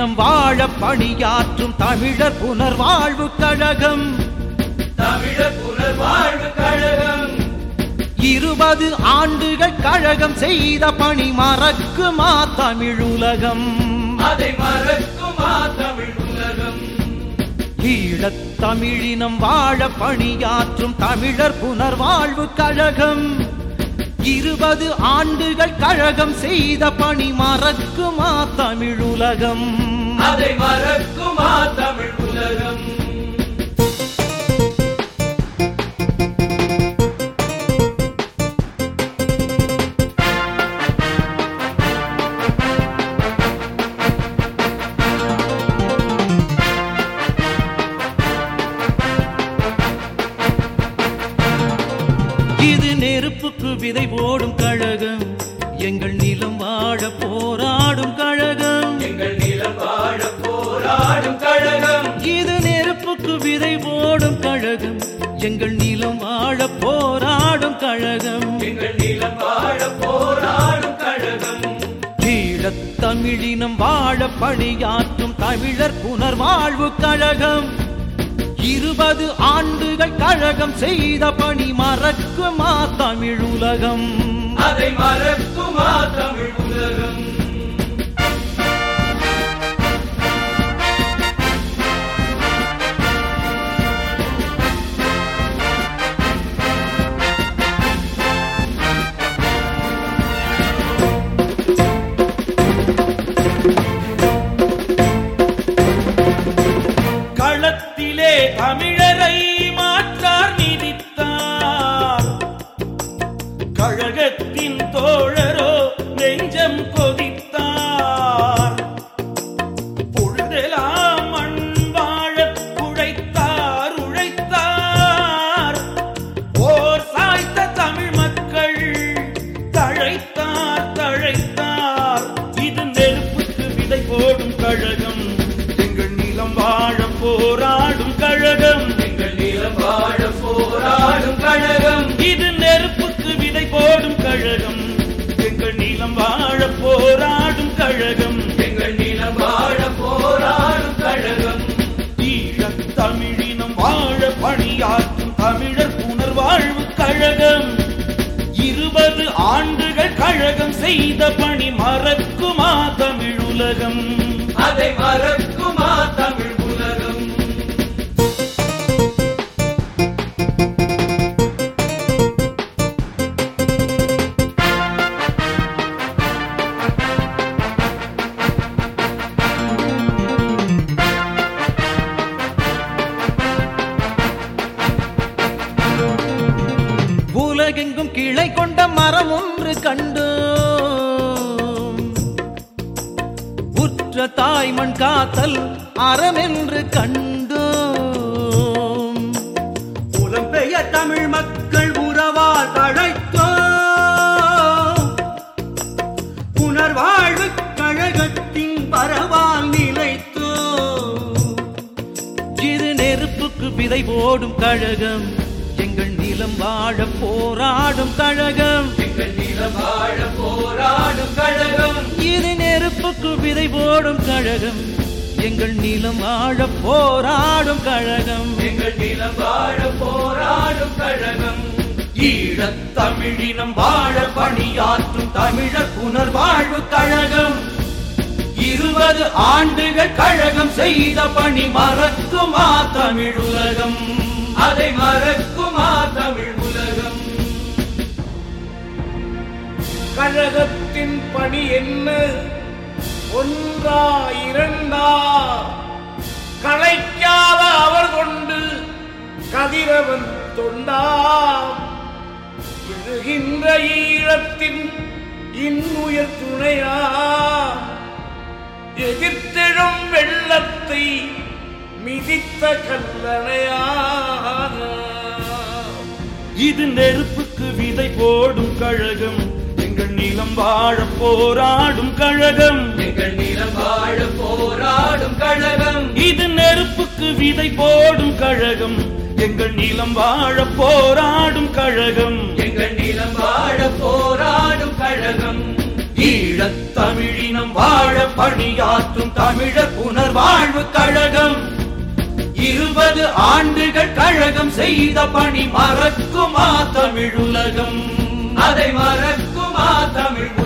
தமிழினம் வாழ பணியாற்றும் தமிழர் புனர்வாழ்வு கழகம் தமிழர் புனர்வாழ்வு கழகம் இருபது ஆண்டுகள் கழகம் செய்த பணி மறக்குமா தமிழுலகம் அதை மறக்குமா தமிழ் உலகம் ஈழத் தமிழினம் வாழ பணியாற்றும் தமிழர் புனர்வாழ்வு கழகம் இருபது ஆண்டுகள் கழகம் செய்த பணி மறக்குமா தமிழுலகம் அதை மறக்குமா தமிழ் உலகம் இது நெருப்புக்கு விதை போடும் கழகம் எங்கள் நிலம் வாழ போராடும் கழகம் எங்கள் நிலம் வாழ போராடும் கழகம் இது நெருப்புக்கு விதை போடும் கழகம் எங்கள் நிலம் வாழ போராடும் கழகம் எங்கள் நிலம் வாழ போராடும் கழகம் ஈழத் தமிழினம் வாழ பணியாற்றும் தமிழர் புனர்வாழ்வு கழகம் இருபது ஆண்டுகள் கழகம் செய்த பணி மறக்குமா தமிழுலகம் அதை மறக்குமா தமிழ் உலகம் களத்திலே தமிழரை மாற்றார் நிதித்தார் கழகத்தின் தோழரோ நெஞ்சம் கொதித்தார் பொழுதெல்லாம் மண் வாழத் உழைத்தார் உழைத்தார் போர் சாய்த்த தமிழ் மக்கள் தழைத்தார் தழைத்தார் இது நெருப்புக்கு விதை போடும் கழகம் எங்கள் நிலம் வாழ போராடும் கழகம் எங்கள் நிலம் வாழ போராடும் கழகம் இது நெருப்புக்கு விதை போடும் கழகம் எங்கள் நிலம் வாழ போராடும் கழகம் எங்கள் நிலம் வாழ போராடும் கழகம் ஈழத் தமிழினம் வாழ பணியாற்றும் தமிழர் புனர்வாழ்வு கழகம் இருபது ஆண்டுகள் கழகம் செய்த பணி மறக்குமா தமிழுலகம் அதை மறக்குமா தமிழ் உலகம் உலகெங்கும் கிளை கொண்ட மரம் ஒன்று கண்டு உற்ற தாய்மண் காத்தல் அறமென்று கண்டோம் புலம்பெயர் தமிழ் மக்கள் உறவால் தழைத்தோ புனர்வாழ்வு கழகத்தின் பரவால் நிலைத்தோ இது நெருப்புக்கு விதை போடும் கழகம் எங்கள் நிலம் வாழ போராடும் கழகம் எங்கள் நிலம் வாழ போராடும் கழகம் இது நெருப்புக்கு விதை போடும் கழகம் எங்கள் நிலம் வாழ போராடும் கழகம் எங்கள் நிலம் வாழ போராடும் கழகம் ஈழத் தமிழினம் வாழ பணியாற்றும் தமிழர் புனர்வாழ்வு கழகம் இருபது ஆண்டுகள் கழகம் செய்த பணி மறக்குமா தமிழுலகம் அதை மறக்குமா தமிழ் உலகம் கழகத்தின் பணி என்ன ஒன்றா இரண்டா களைக்காத அவர் கொண்டு கதிரவன் தொண்டா எழுகின்ற ஈழத்தின் இன்னுயர் துணையா எதிர்த்தெழும் வெள்ளத்தை மிதித்த கல்லணையா இது நெருப்புக்கு விதை போடும் கழகம் எங்கள் நிலம் வாழ போராடும் கழகம் எங்கள் நிலம் வாழ போராடும் கழகம் இது நெருப்புக்கு விதை போடும் கழகம் எங்கள் நிலம் வாழ போராடும் கழகம் எங்கள் நிலம் வாழ போராடும் கழகம் ஈழ ஈழத் தமிழினம் வாழ பணியாற்றும் தமிழர் புனர்வாழ்வு கழகம் இருபது ஆண்டுகள் கழகம் செய்த பணி மறக்குமா தமிழுலகம் அதை மறக்குமா தமிழ்